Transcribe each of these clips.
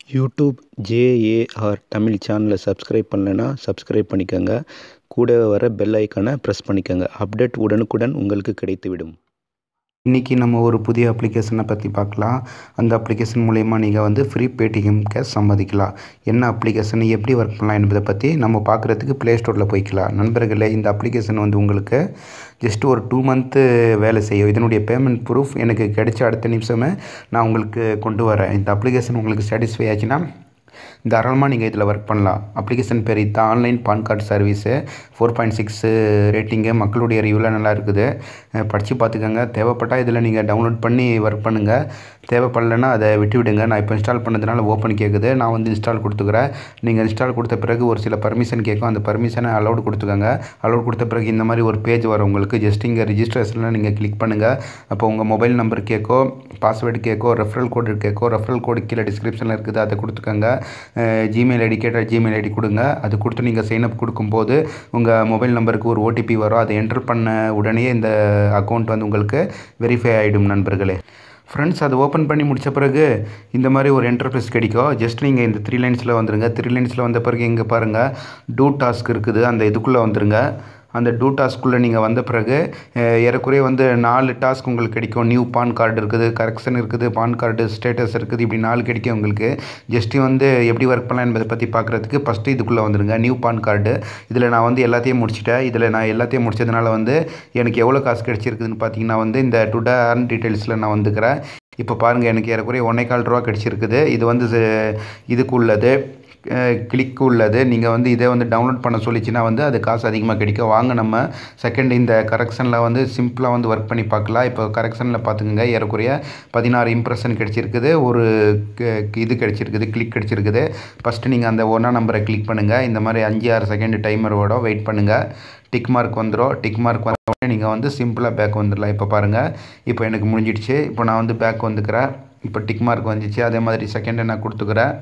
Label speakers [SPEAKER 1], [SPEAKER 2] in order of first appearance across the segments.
[SPEAKER 1] YouTube JAR Tamil சேனலை subscribe பண்ணலைன்னா subscribe பண்ணிக்கோங்க கூடவே வர பெல் ஐக்கானை ப்ரெஸ் பண்ணிக்கோங்க அப்டேட் உடனுக்குடன் உங்களுக்கு கிடைத்துவிடும்
[SPEAKER 2] இன்றைக்கி நம்ம ஒரு புதிய அப்ளிகேஷனை பற்றி பார்க்கலாம் அந்த அப்ளிகேஷன் மூலயமா நீங்கள் வந்து ஃப்ரீ பேடிஎம் கேஷ் சம்பாதிக்கலாம் என்ன அப்ளிகேஷன் எப்படி ஒர்க் பண்ணலாம் என்பதை பற்றி நம்ம பார்க்குறதுக்கு ப்ளே ஸ்டோரில் போய்க்கலாம் நண்பர்களே இந்த அப்ளிகேஷன் வந்து உங்களுக்கு ஜஸ்ட் ஒரு டூ மந்த்து வேலை செய்யும் இதனுடைய பேமெண்ட் ப்ரூஃப் எனக்கு கிடைச்ச அடுத்த நிமிஷமே நான் உங்களுக்கு கொண்டு வரேன் இந்த அப்ளிகேஷன் உங்களுக்கு சாட்டிஸ்ஃபை ஆச்சுன்னா தாராளமாக நீங்கள் இதில் ஒர்க் பண்ணலாம் அப்ளிகேஷன் பேர் இதுதான் online PAN card service four point six rating மக்களுடைய ரிவ்யூவில் நல்லா இருக்குது படித்து பார்த்துக்கோங்க தேவைப்பட்டால் இதில் நீங்கள் டவுன்லோட் பண்ணி ஒர்க் பண்ணுங்கள் தேவைப்படலைன்னா அதை விட்டு விடுங்க நான் இப்போ இன்ஸ்டால் பண்ணதுனால ஓப்பன் கேட்குது நான் வந்து இன்ஸ்டால் கொடுத்துக்கிறேன் நீங்கள் இன்ஸ்டால் கொடுத்த பிறகு ஒரு சில பர்மிஷன் கேட்கும் அந்த பர்மிஷனை அலௌட் கொடுத்துக்கோங்க அலௌட் கொடுத்த பிறகு இந்த மாதிரி ஒரு பேஜ் வரும் உங்களுக்கு ஜஸ்ட் இங்கே ரிஜிஸ்ட்ரேஷனில் நீங்கள் கிளிக் பண்ணுங்கள் அப்போ உங்கள் மொபைல் நம்பர் கேட்கோ பாஸ்வேர்டு கேட்கோ ரெஃபரல் கோடு கேட்கோ ரெஃபரல் கோடு கீழே டிஸ்கிரிப்ஷனில் இருக்குது அதை கொடுத்துக்கோங்க ஜிமெயில் ஐடி கேட்டால் ஜிமெயில் ஐடி கொடுங்க அது கொடுத்து நீங்கள் சைன்அப் கொடுக்கும்போது உங்கள் மொபைல் நம்பருக்கு ஒரு ஓடிபி வரும் அதை என்டர் பண்ண உடனே இந்த அக்கௌண்ட் வந்து உங்களுக்கு வெரிஃபை ஆகிடும் நண்பர்களே ஃப்ரெண்ட்ஸ் அது ஓப்பன் பண்ணி முடித்த பிறகு இந்த மாதிரி ஒரு என்டர்பிரைஸ் கிடைக்கும் ஜஸ்ட் நீங்கள் இந்த த்ரீ லைன்ஸில் வந்துடுங்க த்ரீ லைன்ஸில் வந்த பிறகு இங்கே பாருங்கள் டூ டாஸ்க் இருக்குது அந்த இதுக்குள்ளே வந்துடுங்க அந்த டூ டாஸ்க்குள்ளே நீங்கள் வந்த பிறகு ஏறக்குறைய வந்து நாலு டாஸ்க் உங்களுக்கு கிடைக்கும் நியூ பான் கார்டு இருக்குது கரெக்ஷன் இருக்குது பான் கார்டு ஸ்டேட்டஸ் இருக்குது இப்படி நாலு கிடைக்கும் உங்களுக்கு ஜஸ்ட்டு வந்து எப்படி ஒர்க் பண்ணலாம் என்பதை பற்றி பார்க்குறதுக்கு ஃபஸ்ட்டு இதுக்குள்ளே வந்துடுங்க நியூ பான் கார்டு இதில் நான் வந்து எல்லாத்தையும் முடிச்சிட்டேன் இதில் நான் எல்லாத்தையும் முடிச்சதுனால வந்து எனக்கு எவ்வளோ காசு கிடச்சிருக்குதுன்னு பார்த்தீங்கன்னா வந்து இந்த டுடே அர்ன் டீட்டெயில்ஸில் நான் வந்துக்கிறேன் இப்போ பாருங்கள் எனக்கு ஏறக்குறைய ஒன்றே கால் ரூபா கிடச்சிருக்குது இது வந்து இதுக்கு உள்ளது கிளிக்கு உள்ளது நீங்கள் வந்து இதை வந்து டவுன்லோட் பண்ண சொல்லிச்சுன்னா வந்து அது காசு அதிகமாக கிடைக்கும் வாங்க நம்ம செகண்ட் இந்த கரெக்ஷனில் வந்து சிம்பிளாக வந்து ஒர்க் பண்ணி பார்க்கலாம் இப்போ கரெக்ஷனில் பார்த்துக்கோங்க ஏறக்குறைய பதினாறு இம்ப்ரெஷன் கிடச்சிருக்குது ஒரு இது கிடச்சிருக்குது கிளிக் கிடச்சிருக்குது ஃபஸ்ட்டு நீங்கள் அந்த ஒன்றா நம்பரை கிளிக் பண்ணுங்கள் இந்த மாதிரி அஞ்சு ஆறு செகண்ட் டைமரோட வெயிட் பண்ணுங்கள் டிக் மார்க் வந்துடும் டிக் மார்க் வந்த உடனே நீங்கள் வந்து சிம்பிளாக பேக் வந்துடலாம் இப்போ பாருங்கள் இப்போ எனக்கு முடிஞ்சிடுச்சு இப்போ நான் வந்து பேக் வந்துக்கிறேன் இப்போ டிக் மார்க் வந்துச்சு அதே மாதிரி செகண்டை நான் கொடுத்துக்கிறேன்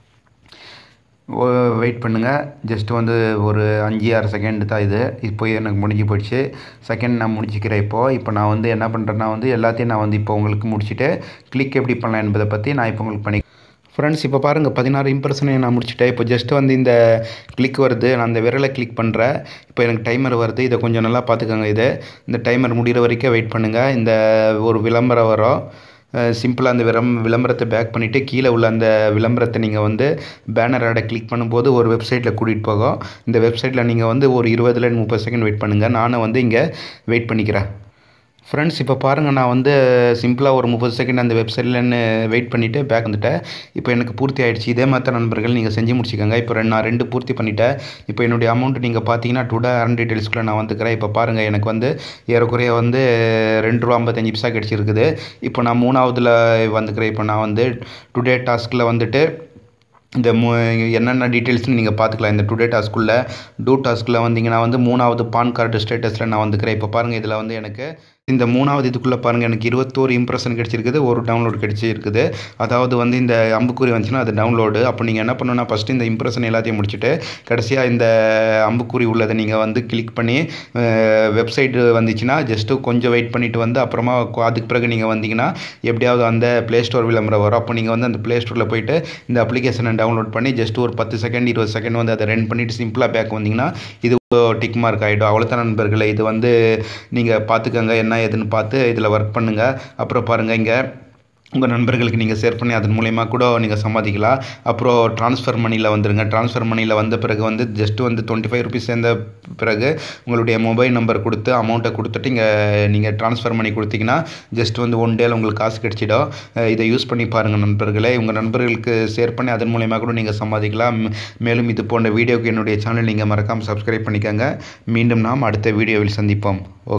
[SPEAKER 2] வெயிட் பண்ணுங்கள் ஜஸ்ட் வந்து ஒரு அஞ்சு ஆறு செகண்ட் தான் இது இப்போ எனக்கு முடிஞ்சு போயிடுச்சு செகண்ட் நான் முடிச்சுக்கிறேன் இப்போது இப்போ நான் வந்து என்ன பண்ணுறேன்னா வந்து எல்லாத்தையும் நான் வந்து இப்போ உங்களுக்கு முடிச்சுட்டு கிளிக் எப்படி பண்ணலாம் என்பதை பற்றி நான் இப்போ உங்களுக்கு பண்ணி ஃப்ரெண்ட்ஸ் இப்போ பாருங்கள் பதினாறு இம்ப்ரெஷனையும் நான் முடிச்சுட்டேன் இப்போ ஜஸ்ட் வந்து இந்த கிளிக் வருது நான் அந்த விரலை கிளிக் பண்ணுறேன் இப்போ எனக்கு டைமர் வருது இதை கொஞ்சம் நல்லா பார்த்துக்கோங்க இது இந்த டைமர் முடிகிற வரைக்கும் வெயிட் பண்ணுங்கள் இந்த ஒரு விளம்பரம் வரும் சிம்பிளாக அந்த விளம் விளம்பரத்தை பேக் பண்ணிவிட்டு கீழே உள்ள அந்த விளம்பரத்தை நீங்கள் வந்து பேனர் ஆடை கிளிக் பண்ணும்போது ஒரு வெப்சைட்டில் கூட்டிகிட்டு போகும் இந்த வெப்சைட்டில் நீங்கள் வந்து ஒரு இருபதுலேருந்து முப்பது செகண்ட் வெயிட் பண்ணுங்கள் நானும் வந்து இங்கே வெயிட் பண்ணிக்கிறேன் ஃப்ரெண்ட்ஸ் இப்போ பாருங்கள் நான் வந்து சிம்பிளாக ஒரு முப்பது செகண்ட் அந்த வெப்சைட்லன்னு வெயிட் பண்ணிவிட்டு பேக் வந்துட்டேன் இப்போ எனக்கு பூர்த்தி ஆகிடுச்சு இதே மாதிரி நண்பர்கள் நீங்கள் செஞ்சு முடிச்சிக்கோங்க இப்போ ரெண்டு நான் ரெண்டு பூர்த்தி பண்ணிவிட்டேன் இப்போ என்னுடைய அமௌண்ட் நீங்கள் பார்த்தீங்கன்னா டுடே அர்ன் டீட்டெயில்ஸ்க்குள்ளே நான் வந்துக்கிறேன் இப்போ பாருங்கள் எனக்கு வந்து ஏறக்குறைய வந்து ரெண்டு ரூபா ஐம்பத்தஞ்சு பைசா கிடச்சிருக்குது இப்போ நான் மூணாவதில் வந்துக்கிறேன் இப்போ நான் வந்து டுடே டாஸ்கில் வந்துட்டு இந்த மூ என்னென்ன டீட்டெயில்ஸ்னு நீங்கள் பார்த்துக்கலாம் இந்த டுடே டாஸ்க்குள்ளே டூ டாஸ்கில் வந்தீங்கன்னா வந்து மூணாவது பான் கார்டு ஸ்டேட்டஸில் நான் வந்துக்கிறேன் இப்போ பாருங்கள் இதில் வந்து எனக்கு இந்த மூணாவது இதுக்குள்ளே பாருங்கள் எனக்கு இருபத்தோரு இம்ப்ரெஷன் கிடச்சிருக்குது ஒரு டவுன்லோட் கிடச்சிருக்குது அதாவது வந்து இந்த அம்புக்குறி வந்துச்சுன்னா அது டவுன்லோடு அப்போ நீங்கள் என்ன பண்ணணும்னா ஃபஸ்ட்டு இந்த இம்ப்ரெஷன் எல்லாத்தையும் முடிச்சுட்டு கடைசியாக இந்த அம்புக்குறி உள்ளதை நீங்கள் வந்து கிளிக் பண்ணி வெப்சைட் வந்துச்சுன்னா ஜஸ்ட்டு கொஞ்சம் வெயிட் பண்ணிவிட்டு வந்து அப்புறமா அதுக்கு பிறகு நீங்கள் வந்தீங்கன்னா எப்படியாவது அந்த ப்ளே ஸ்டோர் விளம்பரம் வரும் அப்போ நீங்கள் வந்து அந்த ப்ளே ஸ்டோரில் போயிட்டு இந்த அப்ளிகேஷனை டவுன்லோட் பண்ணி ஜஸ்ட் ஒரு பத்து செகண்ட் இருபது செகண்ட் வந்து அதை ரன் பண்ணிவிட்டு சிம்பிளாக பேக் வந்தீங்கன்னா இது டிக் மார்க் ஆகிடும் அவ்வளோதான் நண்பர்களே இது வந்து நீங்கள் பார்த்துக்கோங்க என்ன ஏதுன்னு பார்த்து இதில் ஒர்க் பண்ணுங்கள் அப்புறம் பாருங்கள் இங்கே உங்கள் நண்பர்களுக்கு நீங்கள் ஷேர் பண்ணி அதன் மூலயமா கூட நீங்கள் சம்பாதிக்கலாம் அப்புறம் ட்ரான்ஸ்ஃபர் மணியில் வந்துடுங்க ட்ரான்ஸ்ஃபர் மணியில் வந்த பிறகு வந்து ஜஸ்ட் வந்து டுவெண்ட்டி ஃபைவ் ருபீஸ் சேர்ந்த பிறகு உங்களுடைய மொபைல் நம்பர் கொடுத்து அமௌண்ட்டை கொடுத்துட்டு இங்கே நீங்கள் ட்ரான்ஸ்ஃபர் பண்ணி கொடுத்தீங்கன்னா ஜஸ்ட் வந்து ஒன் டேல உங்களுக்கு காசு கிடச்சிடும் இதை யூஸ் பண்ணி பாருங்கள் நண்பர்களே உங்கள் நண்பர்களுக்கு ஷேர் பண்ணி அதன் மூலயமா கூட நீங்கள் சம்பாதிக்கலாம் மேலும் இது போன்ற வீடியோக்கு என்னுடைய சேனல் நீங்கள் மறக்காமல் சப்ஸ்கிரைப் பண்ணிக்கோங்க மீண்டும் நாம் அடுத்த வீடியோவில் சந்திப்போம்